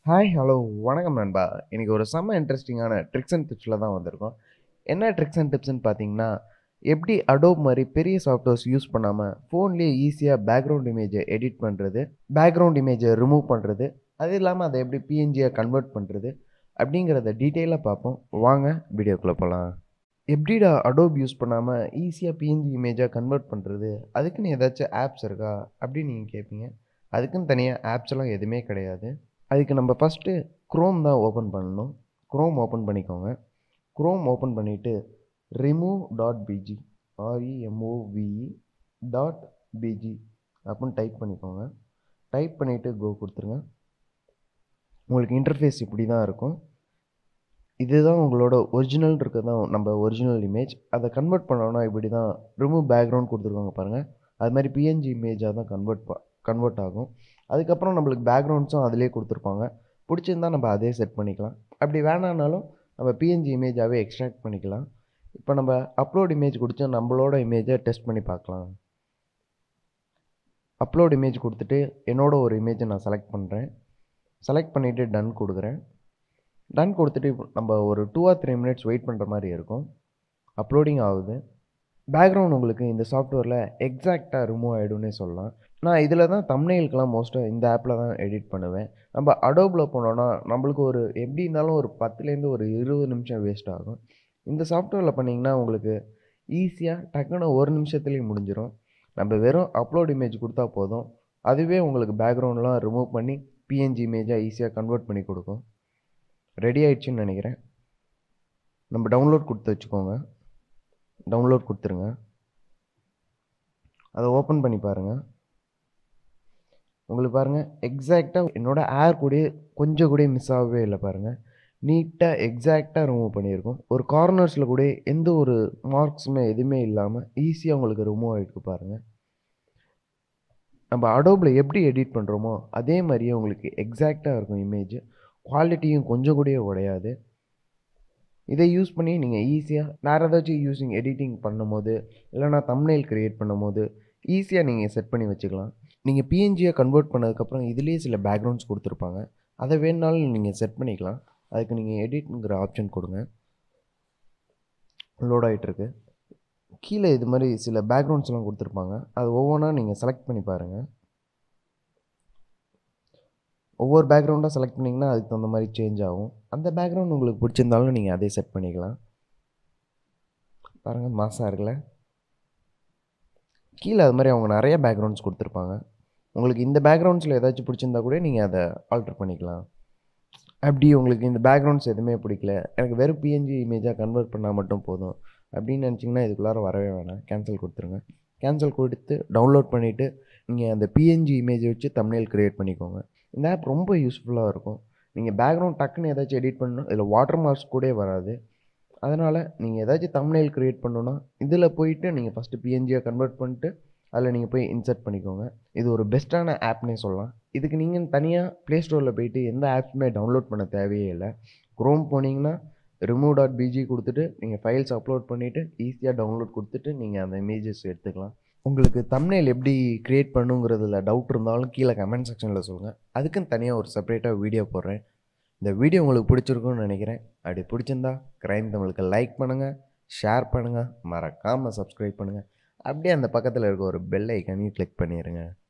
hi hello வணக்கம் நண்பா இன்னைக்கு ஒரு செம்ம இன்ட்ரெஸ்டிங்கான ட்ரிக்ஸ் அண்ட் டிப்ஸில் தான் வந்திருக்கோம் என்ன ட்ரிக்ஸ் அண்ட் டிப்ஸ்னு பார்த்தீங்கன்னா எப்படி அடோப் மாதிரி பெரிய சாஃப்ட்வேர்ஸ் யூஸ் பண்ணாமல் ஃபோன்லேயே ஈஸியாக பேக்ரவுண்ட் இமேஜை எடிட் பண்ணுறது பேக்ரவுண்ட் இமேஜை ரிமூவ் பண்ணுறது அது இல்லாமல் அதை எப்படி பிஎன்ஜியாக கன்வெர்ட் பண்ணுறது அப்படிங்கிறத டீட்டெயிலாக பார்ப்போம் வாங்க வீடியோக்குள்ளே போகலாம் எப்படிடா அடோப் யூஸ் பண்ணாமல் ஈஸியாக பிஎன்ஜி இமேஜாக கன்வெர்ட் பண்ணுறது அதுக்குன்னு ஏதாச்சும் ஆப்ஸ் இருக்கா அப்படின்னு நீங்கள் கேட்பீங்க அதுக்குன்னு தனியாக ஆப்ஸ் எல்லாம் எதுவுமே கிடையாது அதுக்கு நம்ம ஃபஸ்ட்டு க்ரோம் தான் ஓப்பன் பண்ணணும் க்ரோம் ஓப்பன் பண்ணிக்கோங்க க்ரோம் ஓப்பன் பண்ணிவிட்டு remove dot BG R E M O V E dot BG அப்படின்னு டைப் பண்ணிக்கோங்க டைப் பண்ணிவிட்டு கோ கொடுத்துருங்க உங்களுக்கு இன்டர்ஃபேஸ் இப்படி தான் இருக்கும் இதுதான் உங்களோட ஒரிஜினல் இருக்கிறது தான் நம்ம ஒரிஜினல் இமேஜ் அதை கன்வெர்ட் பண்ணோன்னா இப்படி தான் ரிமூவ் பேக்ரவுண்ட் கொடுத்துருக்காங்க பாருங்கள் அது மாதிரி பிஎன்ஜி இமேஜாக தான் கன்வெர்ட் ப கன்வெர்ட் ஆகும் அதுக்கப்புறம் நம்மளுக்கு பேக்ரவுண்ட்ஸும் அதிலே கொடுத்துருப்பாங்க பிடிச்சிருந்தா நம்ம அதே செட் பண்ணிக்கலாம் அப்படி வேணான்னாலும் நம்ம பிஎன்ஜி இமேஜாகவே எக்ஸ்ட்ராக்ட் பண்ணிக்கலாம் இப்போ நம்ம அப்லோட் இமேஜ் கொடுத்து நம்மளோட இமேஜை டெஸ்ட் பண்ணி பார்க்கலாம் அப்லோட் இமேஜ் கொடுத்துட்டு என்னோட ஒரு இமேஜை நான் செலக்ட் பண்ணுறேன் செலக்ட் பண்ணிவிட்டு டன் கொடுக்குறேன் டன் கொடுத்துட்டு இப்போ நம்ம ஒரு two or three minutes wait பண்ணுற மாதிரி இருக்கும் அப்லோடிங் ஆகுது பேக்ரவுண்ட் உங்களுக்கு இந்த சாஃப்ட்வேரில் எக்ஸாக்டாக ரிமூவ் ஆகிடும்னே சொல்லலாம் நான் இதில் தான் தம்னெயிலுக்கெலாம் மோஸ்ட்டாக இந்த ஆப்பில் தான் எடிட் பண்ணுவேன் நம்ம அடோபில் போனோன்னா நம்மளுக்கு ஒரு எப்படி இருந்தாலும் ஒரு பத்துலேருந்து ஒரு இருபது நிமிஷம் வேஸ்ட் ஆகும் இந்த சாஃப்ட்வேரில் பண்ணிங்கன்னா உங்களுக்கு ஈஸியாக டக்குன்னு ஒரு நிமிஷத்துலேயே முடிஞ்சிடும் நம்ம வெறும் அப்லோட் இமேஜ் கொடுத்தா போதும் அதுவே உங்களுக்கு பேக்ரவுண்ட்லாம் ரிமூவ் பண்ணி பிஎன்ஜி இமேஜாக ஈஸியாக கன்வெர்ட் பண்ணி கொடுக்கும் ரெடி ஆயிடுச்சுன்னு நினைக்கிறேன் நம்ம டவுன்லோட் கொடுத்து வச்சுக்கோங்க டவுன்லோட் கொடுத்துருங்க அதை ஓப்பன் பண்ணி பாருங்கள் உங்களுக்கு பாருங்கள் எக்ஸாக்டாக என்னோடய ஏர் கூட கொஞ்சம் கூட மிஸ் ஆகவே இல்லை பாருங்கள் நீட்டாக எக்ஸாக்டாக ரிமூவ் பண்ணியிருக்கோம் ஒரு கார்னர்ஸில் கூட எந்த ஒரு மார்க்ஸுமே எதுவுமே இல்லாமல் ஈஸியாக உங்களுக்கு ரிமூவ் ஆகிருக்கு பாருங்கள் நம்ம அடோபில் எப்படி எடிட் பண்ணுறோமோ அதே மாதிரியே உங்களுக்கு எக்ஸாக்டாக இருக்கும் இமேஜ் குவாலிட்டியும் கொஞ்சம் கூட உடையாது இதை யூஸ் பண்ணி நீங்கள் ஈஸியாக வேறு ஏதாச்சும் யூஸிங் எடிட்டிங் பண்ணும்போது இல்லைனா தம்னைல் க்ரியேட் பண்ணும்போது ஈஸியாக நீங்கள் செட் பண்ணி வச்சுக்கலாம் நீங்கள் பிஎன்ஜியை கன்வெர்ட் பண்ணதுக்கப்புறம் இதுலேயே சில பேக்ரவுண்ட்ஸ் கொடுத்துருப்பாங்க அதை வேணுனாலும் நீங்கள் செட் பண்ணிக்கலாம் அதுக்கு நீங்கள் எடிட்ங்கிற ஆப்ஷன் கொடுங்க லோட் ஆகிட்டுருக்கு கீழே இது மாதிரி சில பேக்ரவுண்ட்ஸ்லாம் கொடுத்துருப்பாங்க அது ஒவ்வொன்றா நீங்கள் செலக்ட் பண்ணி பாருங்கள் ஒவ்வொரு பேக்ரவுண்டாக செலக்ட் பண்ணிங்கன்னா அதுக்கு தகுந்த மாதிரி சேஞ்ச் ஆகும் அந்த பேக்ரவுண்ட் உங்களுக்கு பிடிச்சிருந்தாலும் நீங்கள் அதே செட் பண்ணிக்கலாம் பாருங்கள் மாசாக இருக்குல்ல கீழே அது மாதிரி அவங்க நிறைய பேக்ரவுண்ட்ஸ் கொடுத்துருப்பாங்க உங்களுக்கு இந்த பேக்ரவுண்ட்ஸில் ஏதாச்சும் பிடிச்சிருந்தா கூட நீங்கள் அதை ஆல்ட்ரு பண்ணிக்கலாம் அப்படி உங்களுக்கு இந்த பேக்ரவுண்ட்ஸ் எதுவுமே பிடிக்கல எனக்கு வெறும் பிஎன்ஜி இமேஜாக கன்வெர்ட் பண்ணால் மட்டும் போதும் அப்படின்னு நினச்சிங்கன்னா இதுக்குள்ளார வரவே வேணாம் கேன்சல் கொடுத்துருங்க கேன்சல் கொடுத்து டவுன்லோட் பண்ணிவிட்டு நீங்கள் அந்த பிஎன்ஜி இமேஜை வச்சு தம்னேல் க்ரியேட் பண்ணிக்கோங்க இந்த ஆப் ரொம்ப யூஸ்ஃபுல்லாக இருக்கும் நீங்கள் பேக்ரவுண்ட் டக்குன்னு ஏதாச்சும் எடிட் பண்ணணும் இதில் வாட்டர் மார்க்ஸ் கூட வராது அதனால் நீங்கள் ஏதாச்சும் தம்னேல் க்ரியேட் பண்ணணுன்னா இதில் போயிட்டு நீங்கள் ஃபஸ்ட்டு பிஎன்ஜியை கன்வெர்ட் பண்ணிட்டு அதில் நீங்கள் போய் இன்சர்ட் பண்ணிக்கோங்க இது ஒரு பெஸ்ட்டான ஆப்னே சொல்லலாம் இதுக்கு நீங்கள் தனியாக ப்ளே ஸ்டோரில் போயிட்டு எந்த ஆப்ஸுமே டவுன்லோட் பண்ண தேவையே இல்லை க்ரோம் போனீங்கன்னா ரிமூவ் டாட் பிஜி கொடுத்துட்டு நீங்கள் ஃபைல்ஸ் அப்லோட் பண்ணிவிட்டு ஈஸியாக டவுன்லோட் கொடுத்துட்டு நீங்கள் அந்த இமேஜஸ் எடுத்துக்கலாம் உங்களுக்கு தம்னேல் எப்படி க்ரியேட் பண்ணுங்கிறதுல டவுட் இருந்தாலும் கீழே கமெண்ட் செக்ஷனில் சொல்லுங்கள் அதுக்குன்னு தனியாக ஒரு செப்பரேட்டாக வீடியோ போடுறேன் இந்த வீடியோ உங்களுக்கு பிடிச்சிருக்குன்னு நினைக்கிறேன் அப்படி பிடிச்சிருந்தா கிரைம் தமிழுக்கு லைக் பண்ணுங்கள் ஷேர் பண்ணுங்கள் மறக்காமல் சப்ஸ்கிரைப் பண்ணுங்கள் அப்படியே அந்த பக்கத்தில் இருக்க ஒரு பெல் ஐக்கானையும் கிளிக் பண்ணிடுங்க